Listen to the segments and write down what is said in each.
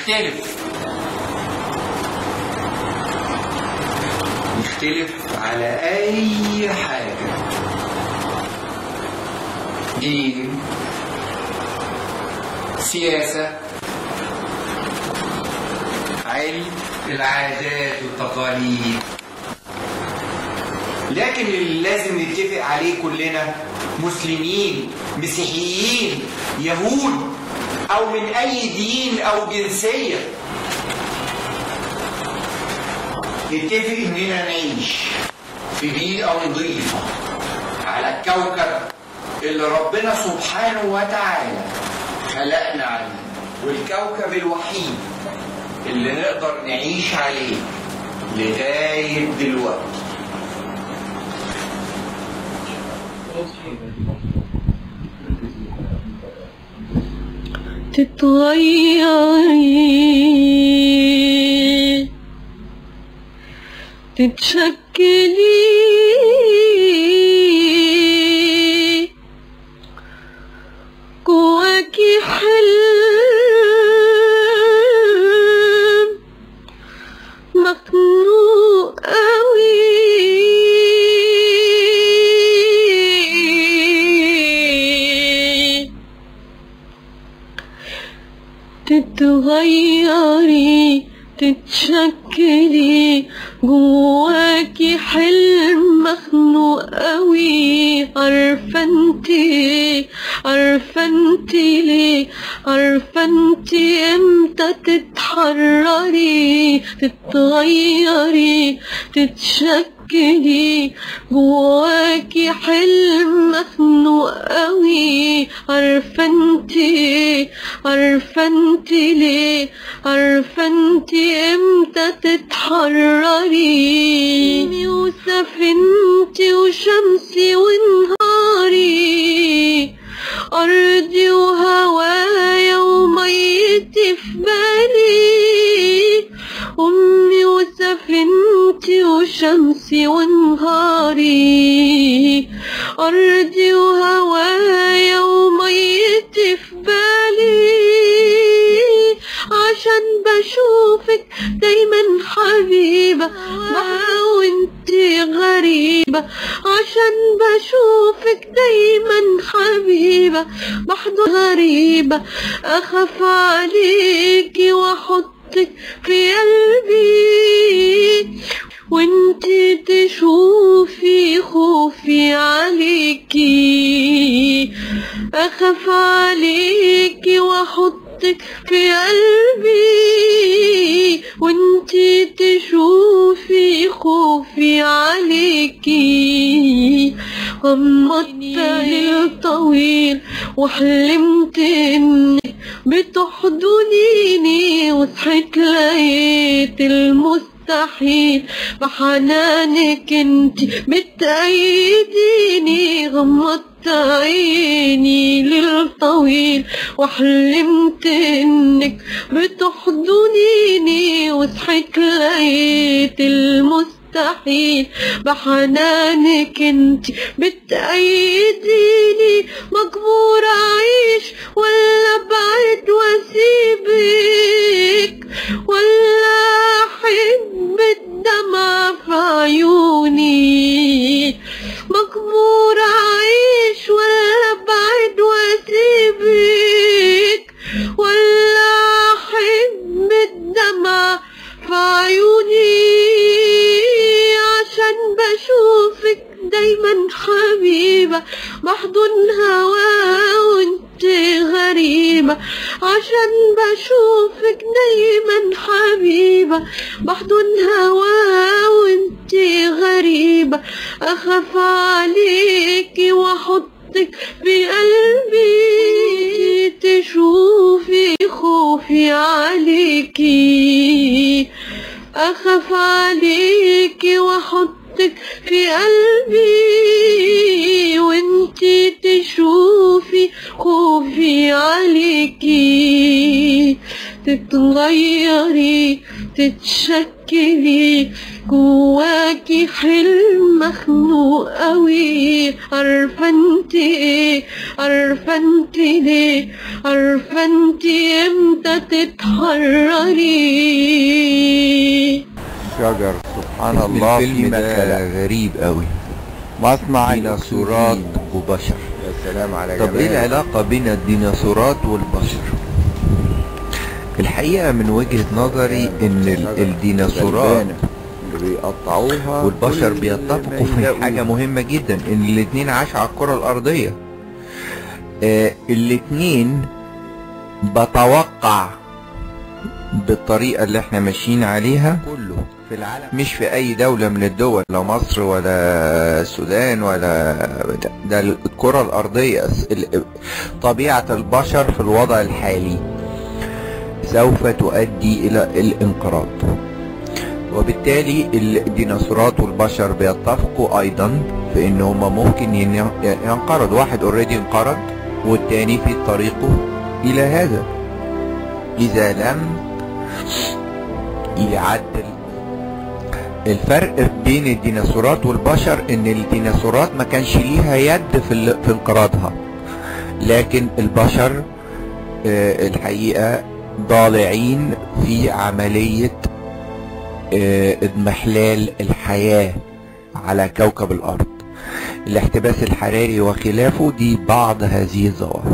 نختلف نختلف على أي حاجة دين سياسة علم العادات والتقاليد لكن اللي لازم نتفق عليه كلنا مسلمين مسيحيين يهود او من اي دين او جنسيه نتفق اننا نعيش في بيئه نظيفه على الكوكب اللي ربنا سبحانه وتعالى خلقنا عليه والكوكب الوحيد اللي نقدر نعيش عليه لغايه دلوقتي تتغيري تتشكلي جواكي حلم مخنوق قوي تتغيري تتشكلي جواكي حلم مخنوق قوي عارفة انتي عارفة انتي ليه عارفة انتي امتى تتحرري تتغيري تتشكلي جواكي حلم مخنوق قوي عارفة انتي عارفة انتي ليه عارفة انتي امتى تتحرري وسفينتي وشمسي ونهاري أرضي وهوايا وميتي في بالي أمي وسفينتي وشمسي ونهاري أرضي وهوايا وميتي في بالي عشان بشوفك دايما حبيبة وانتي غريبة عشان بشوفك دايما حبيبة محضو غريبة أخاف عليكي وأحطك في قلبي وانتي تشوفي خوفي عليكي أخاف عليكي وأحطك في قلبي وانتي تشوفي خوفي عليكي غمضت ليل طويل وحلمت انك بتحضنيني وصحيت لقيت المستحيل بحنانك انت بتأيديني غمضت عيني ليل طويل وحلمت انك بتحضنيني وصحيت لقيت المستحيل بحنانك انت بتأيديني مجبور اعيش ولا ابعد واسيبك ولا احب الدمع في عيوني مجبور اعيش ولا ابعد واسيبك ولا احب الدمع في عيوني عشان بشوفك دايما حبيبة محضن هوا وانت غريبة عشان بشوفك دايما حبيبة محضن هوا وانت غريبة اخاف عليكي واحطك في قلبي تشوفي خوفي عليكي اخاف عليكي واحطك في قلبي وانتي تشوفي خوفي عليكي تتغيري تتشكلي جواكي حلم مخنوق قوي عارفة انت ايه عارفة انت ليه عارفة انت امتى تتحرري شجر سبحان الله في الفيلم ما ده خلق غريب قوي مصنع ديناصورات الأكسجين. وبشر يا سلام على طب ايه جمال. العلاقة بين الديناصورات والبشر الحقيقة من وجهة نظري ان ال- شجرة الديناصورات غلبانة اللي بيقطعوها والبشر كل بيتفقوا ما في يلاقوه. حاجة مهمة جدا ان الاتنين عاشوا على الكرة الارضية آه الاتنين بتوقع بالطريقة اللي احنا ماشيين عليها كله في العالم مش في اي دولة من الدول لا مصر ولا السودان ولا ده- ده الكرة الارضية ال- طبيعة البشر في الوضع الحالي سوف تؤدي الى الانقراض وبالتالي الديناصورات والبشر بيتفقوا ايضا في ان هما ممكن ين- ينقرض واحد اوريدي انقرض والتاني في طريقه الى هذا اذا لم يعدل الفرق بين الديناصورات والبشر ان الديناصورات ما كانش ليها يد في ال- في انقراضها لكن البشر آه، الحقيقة ضالعين في عملية آه، اضمحلال الحياة على كوكب الأرض الاحتباس الحراري وخلافه دي بعض هذه الظواهر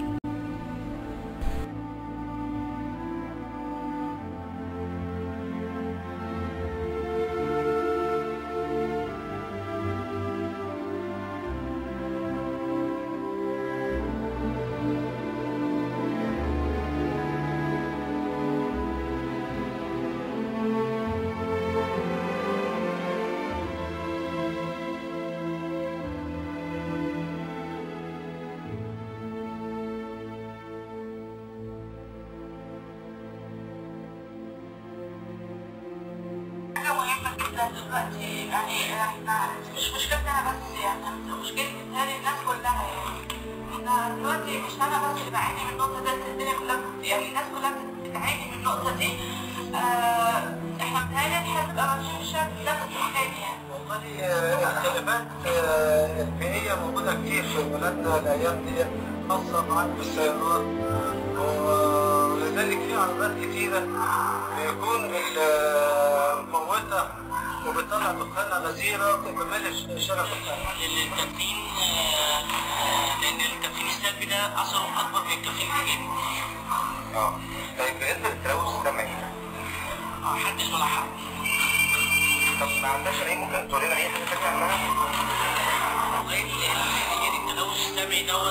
حاجة مهمة جدا دلوقتي يعني احنا مش مشكلتي انا بس يعني مشكلة بتهيألي الناس كلها يعني احنا دلوقتي مش انا بس اللي بعاني من النقطة دي الدنيا كلها بت- يعني الناس كلها بت- بتعاني من النقطة دي آه احنا بتهيألي احنا بنبقى ماشيين في الشارع ده بتتخانق يعني والله آه، اختلافات آه، البيئية موجودة كتير في بلدنا الأيام دي خاصة معاك بالسيارات ولذلك في عربيات كتيرة بيكون المموتة وبتطلع دخانة غزيرة وبتملي الشارع بتاعها. التدخين لان التدخين السلبي ده اثره اكبر من التدخين الايجابي اه طيب بالنسبة للتلوث السمعي اه محدش ملاحظ طب ما عندهاش أي ممكن تقول لنا أي حاجة تانية عنها؟ والله هي دي التلوث السمعي دوت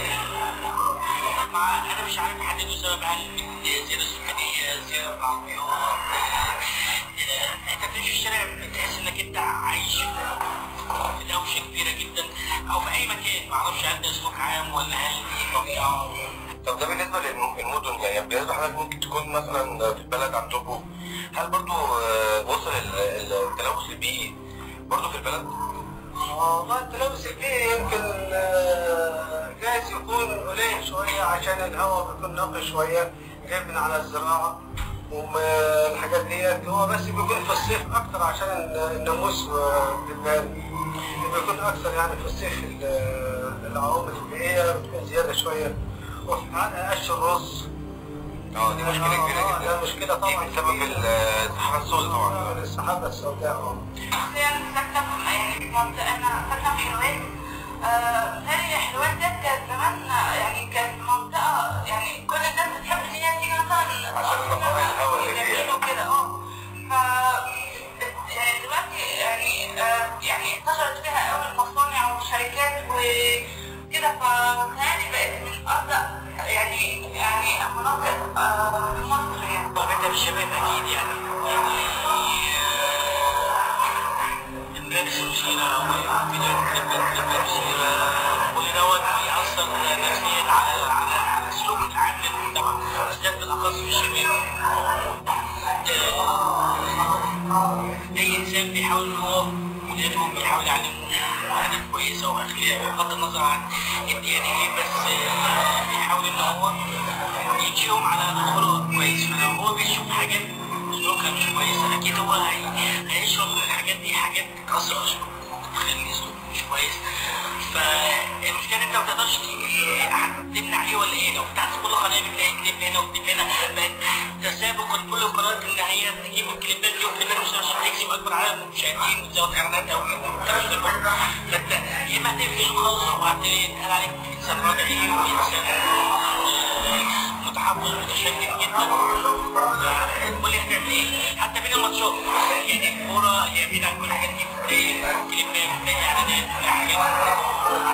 مع انا مش عارف احدده سبب هل من زياده سكانيه زياده في العربيات آه، انت بتمشي في الشارع بتحس انك انت عايش في دوشه كبيره جدا او في اي مكان معرفش هل ده سلوك عام ولا هل دي طبيعه طب ده بالنسبة للمدن يعني بالنسبة لحضرتك ممكن تكون مثلا في البلد عندكم هل برضو آه، وصل ال- التلوث البيئي برضو في البلد؟ والله التلوث البيئي يمكن آه، جايز يكون قليل شوية عشان الهواء بيكون نقي شوية جاي من على الزراعة والحاجات ديت هو بس بيكون في الصيف أكتر عشان ال- الناموس والدبان بيكون أكثر يعني في الصيف ال- العوامل البيئية بتكون زيادة شوية وفي حال قش الرز اه دي مشكلة كبيرة جدا ده مشكلة طبعا دي بسبب السحابة السوداء طبعا السحابة السوداء اه يعني ساكنه في يعني في منطقه انا ساكنه في حلوان آه، بتهيألي حلوان ده كانت زمان يعني كانت منطقه يعني كل الناس بتحب ان هي تيجي مثلا عشان نقاء الهواء اللي فيها. جميل وكده اه ف يعني دلوقتي يعني آه، يعني انتشرت فيها قوي المصانع والشركات وكده فبتهيألي بقت من افضل يعني يعني مناطق آه، في مصر يعني طب انت بالشباب اكيد يعني الملابس المشيرة وفيديو الكليبات المشيرة كل دوت بيأثر نفسيا على على على السلوك العام للمجتمع بالذات بالأخص في الشباب. آه، أي إنسان بيحاول إن هو ولادهم بيحاول يعلمهم عادات كويسة وأخلاق بغض النظر عن الديانة إيه بس آه، بيحاول إن هو ينشئهم على خلق كويس فلو هو بيشوف حاجات سلوكها مش كويسه اكيد هو هي- هيشعر ان الحاجات دي حاجات تاثر على سلوكه تخلي سلوكه مش كويس فالمشكله إن انت ما تقدرش ت- تمنع عليه ولا ايه لو فتحت كل قناه بتلاقي كليب هنا وكليب هنا بقت تسابق كل قناه ان هي تجيب الكليبات دي وكليبات مش عشان تجذب اكبر عدد من المشاهدين وتزود اعلانات او الكلام ده كله فانت يا اما هتقفل خالص وهتتقال عليك انسان رجعي وانسان آه، متحفظ متشدد جدا واللي هتعمل ايه حتى بين الماتشات يعني الكوره هي بعيد عن كل الحاجات دي بتلاقي كليبات بتلاقي اعلانات بتلاقي حاجات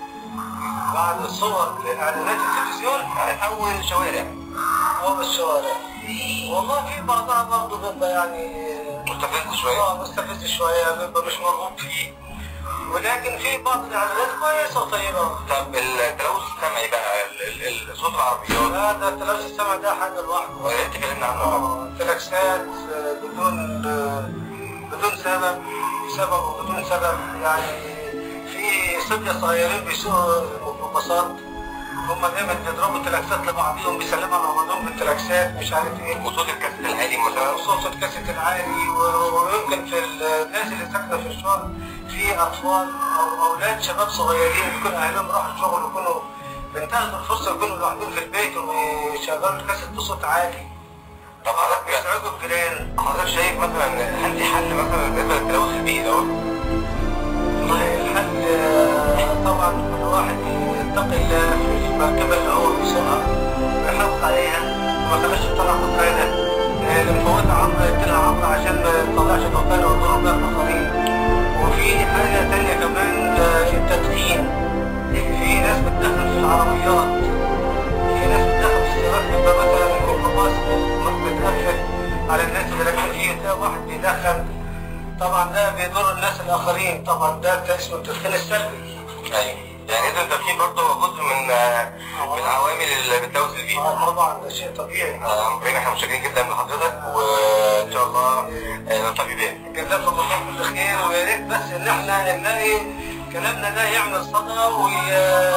بعد الصور لاعلانات التلفزيون اول شوارع اول الشوارع والله في بعضها برضه بيبقى يعني مستفز شويه اه مستفز شويه بيبقى مش مرغوب فيه ولكن في بعض الاعلانات كويسه وطيبه طب التلوث السمعي بقى ال- ال- ال- صوت العربيات لا ده التلوث السمع ده حاجه لوحده يا ريت تكلمنا عنه طبعا كلاكسات آه، بدون آه، بدون سبب سبب وبدون سبب يعني في صبية صغيرين بيسوقوا الميكروباصات هم دايما بيضربوا الكلاكسات لبعضهم بيسلموا على بعضهم بالكلاكسات مش عارف ايه وصوت الكاسيت العالي مثلا صوت الكاسيت العالي و- ويمكن في الناس اللي ساكنه في الشغل في اطفال او اولاد شباب صغيرين يكون اهلهم راحوا الشغل ويكونوا بينتهزوا الفرصه يكونوا لوحدهم في البيت ويشغلوا الكاسيت بصوت عالي طب حضرتك بيزعجوا الجيران حضرتك شايف مثلا هل في حل مثلا بالنسبه للتلوث البيئي دوت؟ والله الحل آه، طبعا كل واحد يتقي الله في المركبه اللي هو بيسوقها ويحافظ عليها وما خلاش يطلع دخانه آه، اللي مفوتها عمره يديلها عمره عشان ما تطلعش دخانه وتضرب بيها الاخرين وفي حاجه تانيه كمان آه، التدخين في ناس بتدخن في العربيات في ناس بتدخن في السيارات بيبقى مثلا الميكروباص متقفل على الناس اللي راكبين فيه تلاقي واحد بيدخن طبعا ده بيضر الناس الاخرين طبعا ده اسمه التدخين السلبي ايوه يعني اذا التدخين برضه جزء من من عوامل اللي بتلوث البيئه اه طبعا ده شيء طبيعي آه، ابراهيم احنا متشكرين جدا لحضرتك وان شاء الله آه، نلتقي بك جزاكم الله كل خير ويا ريت بس ان احنا نلاقي كلامنا ده يعمل صدى وي...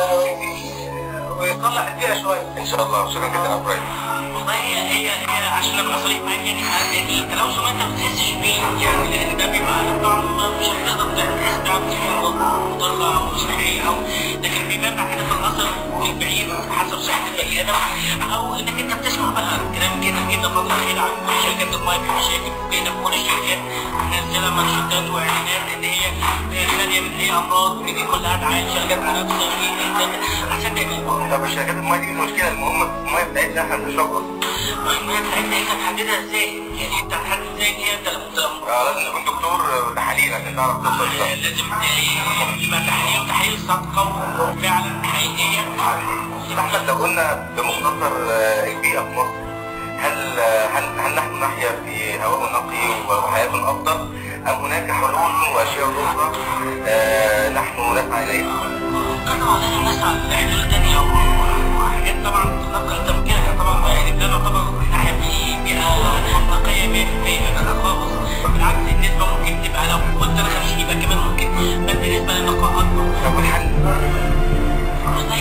ويصلح البيئه شويه ان شاء الله شكرا جدا يا ابراهيم والله هي هي هي عشان ابقى صريح معاك يعني يعني التلوث ما انت ما بتحسش بيه يعني لان ده بيبقى طبعا مش هتقدر تحس ده مضره او صحيه او لكن بيبان بعد كده في الاثر البعيد حسب صحه البني ادم او انك انت بتسمع بقى كلام كده جدا برضه خير عن كل شركات المايه في مشاكل بين كل الشركات منزله منشورات واعلانات ان هي خاليه من اي امراض ودي كلها دعايه شركات على نفسها عشان تعمل طب الشركات الميه دي المشكله المهم الميه بتاعتنا احنا بنشربها المياه بتاعتنا انت تحددها ازاي؟ يعني انت هتحدد ازاي ان هي انت آه، لازم تكون دكتور تحاليل عشان تعرف توصل لده لازم يبقى تحليل وتحليل صادقه وفعلا حقيقيه استاذ احمد لو قلنا بمختصر آه، البيئه في مصر هل آه، هل هل نحن نحيا في هواء نقي وحياه افضل ام هناك حلول واشياء اخرى آه، نحن نسعى اليها؟ طبعا لازم نسعى لحلول تانية وحاجات طبعا تنقل تفكيرها طبعا يعني ده يعتبر ناحية في بيئة نقية 100% لا خالص بالعكس النسبة ممكن تبقى لو قلت انا 50 يبقى كمان ممكن بس النسبة للنقاء أكبر طب والحل؟ والله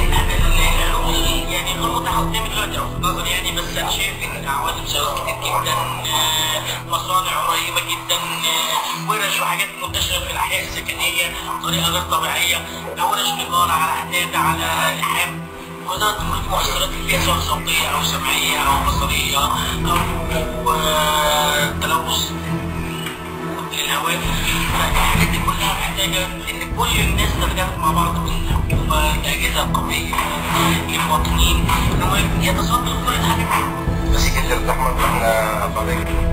يعني يعني غير متاح قدامي دلوقتي او في نظري يعني بس انا شايف ان عوادم سيارات كتير جدا آه، مصانع قريبه جدا آه، ورش وحاجات منتشره في الاحياء السكنيه بطريقه غير طبيعيه ورش نجاره على حداد على لحام وده مؤثرات البيئه سواء صوتيه او سمعيه او بصريه او آه، تلوث للهواء الحاجات دي كلها محتاجة إن كل الناس تتجاهل مع بعض من الحكومة الأجهزة القومية المواطنين إنه يتصدوا كل الحاجات دي بس كده يا استاذ احمد احنا سعداء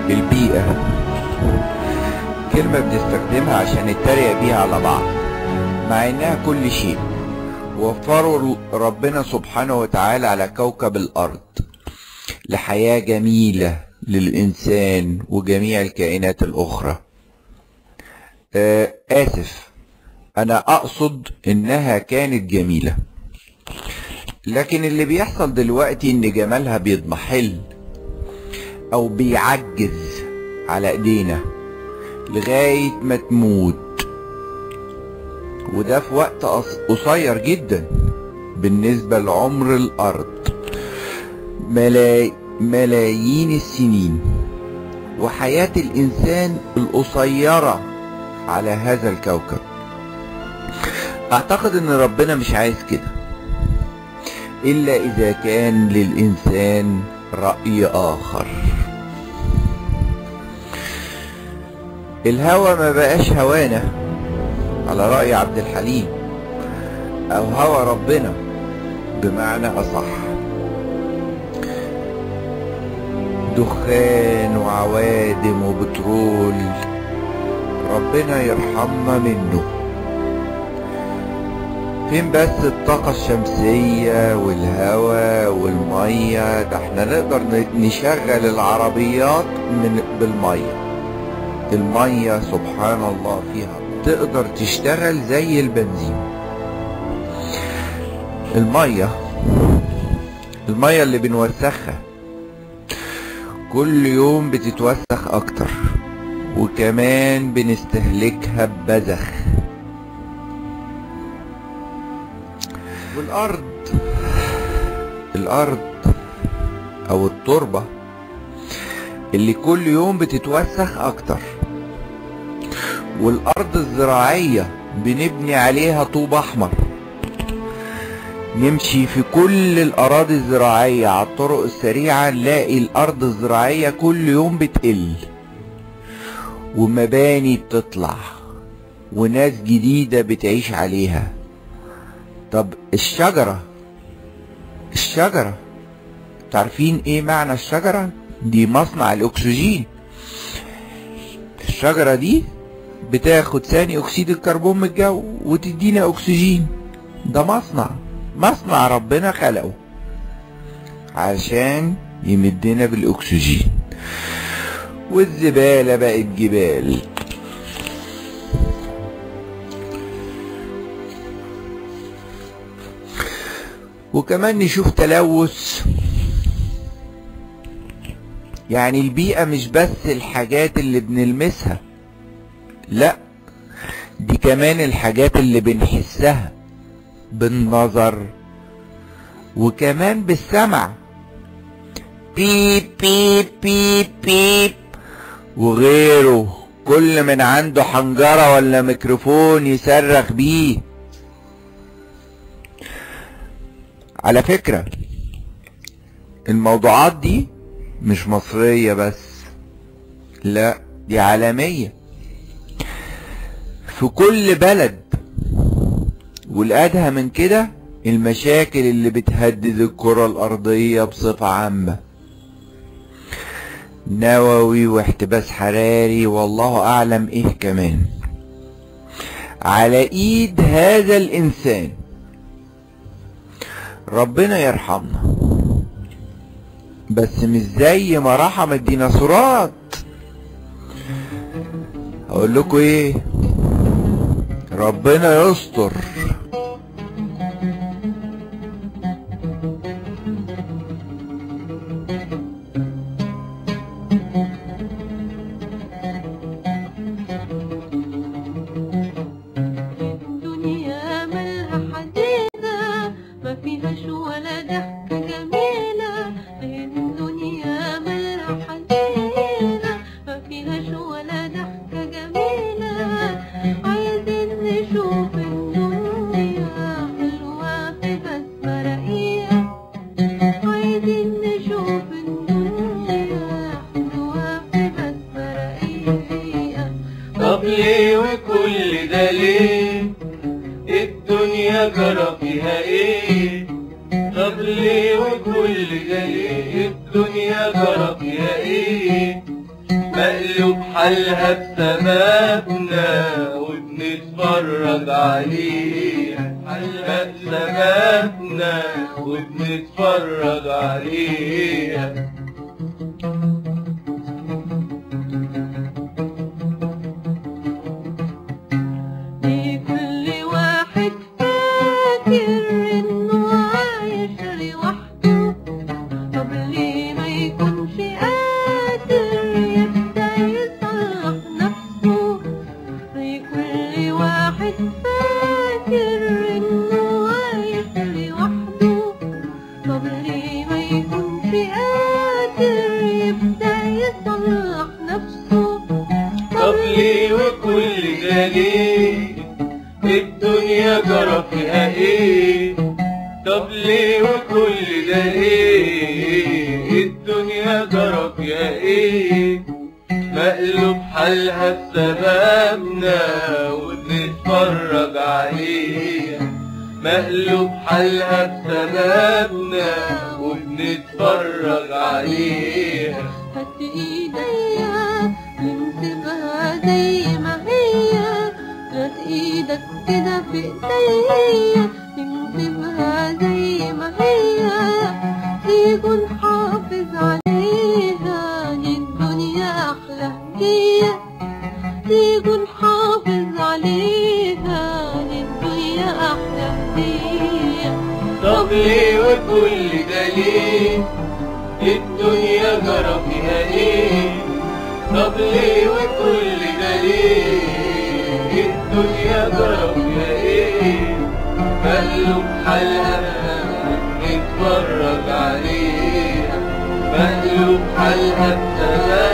البيئة كلمة بنستخدمها عشان نتريق بيها على بعض مع انها كل شيء وفروا ربنا سبحانه وتعالى على كوكب الارض لحياة جميلة للإنسان وجميع الكائنات الأخرى آه آسف أنا أقصد إنها كانت جميلة لكن اللي بيحصل دلوقتي إن جمالها بيضمحل أو بيعجز على إيدينا لغاية ما تموت وده في وقت قص- قصير جدا بالنسبة لعمر الأرض ملاي... ملايين السنين وحياة الإنسان القصيرة على هذا الكوكب أعتقد إن ربنا مش عايز كده إلا إذا كان للإنسان رأي آخر الهوى ما بقاش هوانا على رأي عبد الحليم أو هوى ربنا بمعنى أصح دخان وعوادم وبترول ربنا يرحمنا منه فين بس الطاقة الشمسية والهواء والمية ده احنا نقدر ن- نشغل العربيات من بالمية المية سبحان الله فيها تقدر تشتغل زي البنزين المية المية اللي بنوسخها كل يوم بتتوسخ اكتر وكمان بنستهلكها ببذخ والارض الارض او التربة اللي كل يوم بتتوسخ اكتر والارض الزراعية بنبني عليها طوب احمر نمشي في كل الاراضي الزراعية على الطرق السريعة نلاقي الارض الزراعية كل يوم بتقل ومباني بتطلع وناس جديدة بتعيش عليها طب الشجرة الشجرة تعرفين ايه معنى الشجرة دي مصنع الاكسجين الشجرة دي بتاخد ثاني اكسيد الكربون من الجو وتدينا اكسجين ده مصنع مصنع ربنا خلقه عشان يمدنا بالاكسجين والزبالة بقت جبال وكمان نشوف تلوث يعني البيئة مش بس الحاجات اللي بنلمسها لا دي كمان الحاجات اللي بنحسها بالنظر وكمان بالسمع بيب بيب بيب بيب وغيره كل من عنده حنجرة ولا ميكروفون يصرخ بيه على فكرة الموضوعات دي مش مصرية بس لا دي عالمية في كل بلد والأدهى من كده المشاكل اللي بتهدد الكرة الأرضية بصفة عامة نووي واحتباس حراري والله أعلم إيه كمان على إيد هذا الإنسان ربنا يرحمنا بس مش زي ما رحم الديناصورات اقول لكم ايه ربنا يستر دنيا مالها حديدة ما فيهاش ولا ضحكة جميلة الدنيا مالها حديدة ما فيهاش ولا ضحكة جميلة عايزين نشوف الدنيا حلوة في بسمة رقيقة عايزين نشوف الدنيا حلوة في بسمة رقيقة طب ليه وكل ده ليه الدنيا جرى فيها ايه طب ليه وكل ده ليه الدنيا جرى فيها ايه حالها بسماتنا وبنتفرج عليها حالها بسماتنا وبنتفرج عليها لكل واحد فاكر انه عايش لوحده طب ليه ما يكونش قادر يبدأ يصلح نفسه لكل واحد فاكر انه عايش لوحده طب ليه ما يكونش قادر يبدأ يصلح نفسه طب ليه وكل ده ليه الدنيا جرى فيها ايه طب ليه وكل ده ليه الدنيا جرى فيها ايه مقلوب حالها بسببنا وبنتفرج عليها مقلوب حالها بسببنا وبنتفرج عليها هات ايديا نمسكها زي ما هي هات ايدك كده في ايديا نمسكها زي ما هي تيجوا نحافظ عليها للدنيا احلى هدية تيجوا نحافظ عليها للدنيا احلى هدية طب ليه وكل ده ليه الدنيا جرى فيها ايه طب ليه وكل ده ليه الدنيا جرى فيها ايه مقلوب حالها نتفرج عليها مقلوب حالها بسبب